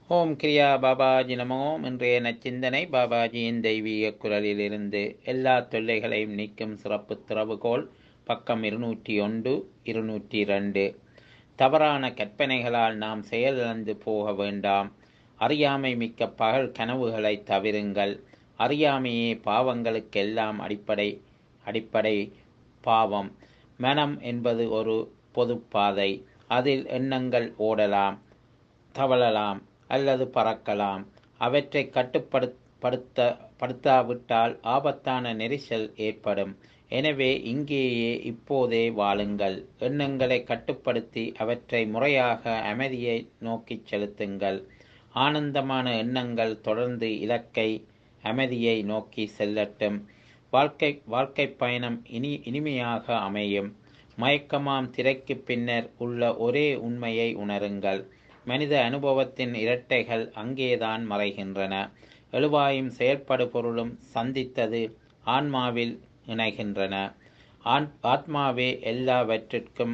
ஓம் கிரியா பாபாஜி நமோம் இன்றைய நச்சிந்தனை பாபாஜியின் தெய்வீக குரலிலிருந்து எல்லா தொல்லைகளையும் நீக்கும் சிறப்பு திறவுகோல் பக்கம் இருநூற்றி ஒன்று இருநூற்றி ரெண்டு தவறான கற்பனைகளால் நாம் செயலிழந்து போக வேண்டாம் அறியாமை மிக்க பகல் கனவுகளை தவிருங்கள் அறியாமையே பாவங்களுக்கெல்லாம் அடிப்படை அடிப்படை பாவம் மனம் என்பது ஒரு பொதுப்பாதை அதில் எண்ணங்கள் ஓடலாம் தவழலாம் அல்லது பறக்கலாம் அவற்றை கட்டுப்படுத்த படுத்தாவிட்டால் ஆபத்தான நெரிசல் ஏற்படும் எனவே இங்கேயே இப்போதே வாழுங்கள் எண்ணங்களை கட்டுப்படுத்தி அவற்றை முறையாக அமைதியை நோக்கி செலுத்துங்கள் ஆனந்தமான எண்ணங்கள் தொடர்ந்து இலக்கை அமைதியை நோக்கி செல்லட்டும் வாழ்க்கை வாழ்க்கை பயணம் இனி இனிமையாக அமையும் மயக்கமாம் திரைக்கு பின்னர் உள்ள ஒரே உண்மையை உணருங்கள் மனித அனுபவத்தின் இரட்டைகள் அங்கேதான் மறைகின்றன எழுவாயும் செயல்படு பொருளும் சந்தித்தது ஆன்மாவில் இணைகின்றன ஆன் ஆத்மாவே எல்லாவற்றிற்கும்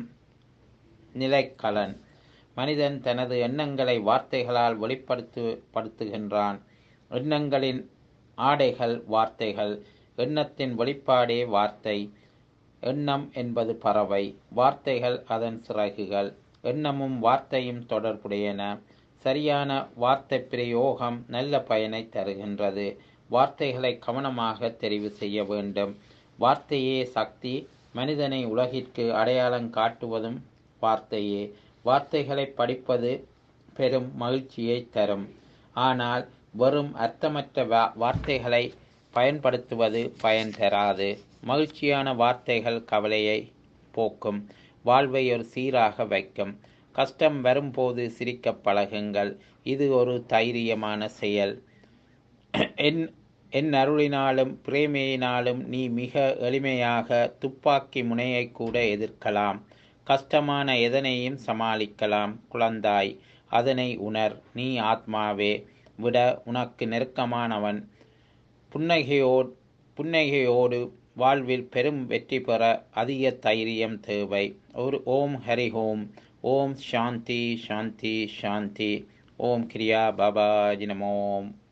நிலைக்கலன் மனிதன் தனது எண்ணங்களை வார்த்தைகளால் வெளிப்படுத்து படுத்துகின்றான் எண்ணங்களின் ஆடைகள் வார்த்தைகள் எண்ணத்தின் வெளிப்பாடே வார்த்தை எண்ணம் என்பது பறவை வார்த்தைகள் அதன் சிறகுகள் எண்ணமும் வார்த்தையும் தொடர்புடையன சரியான வார்த்தை பிரயோகம் நல்ல பயனை தருகின்றது வார்த்தைகளை கவனமாக தெரிவு செய்ய வேண்டும் வார்த்தையே சக்தி மனிதனை உலகிற்கு அடையாளம் காட்டுவதும் வார்த்தையே வார்த்தைகளை படிப்பது பெரும் மகிழ்ச்சியை தரும் ஆனால் வெறும் அர்த்தமற்ற வார்த்தைகளை பயன்படுத்துவது பயன் தராது மகிழ்ச்சியான வார்த்தைகள் கவலையை போக்கும் வாழ்வை ஒரு சீராக வைக்கும் கஷ்டம் வரும்போது சிரிக்க பழகுங்கள் இது ஒரு தைரியமான செயல் என் என் அருளினாலும் பிரேமையினாலும் நீ மிக எளிமையாக துப்பாக்கி முனையை கூட எதிர்க்கலாம் கஷ்டமான எதனையும் சமாளிக்கலாம் குழந்தாய் அதனை உணர் நீ ஆத்மாவே விட உனக்கு நெருக்கமானவன் புன்னகையோடு புன்னகையோடு வாழ்வில் பெரும் வெற்றி பெற அதிக தைரியம் தேவை ஒரு ஓம் ஹரி ஓம் ஓம் சாந்தி சாந்தி சாந்தி ஓம் கிரியா பாபாஜி நமோம்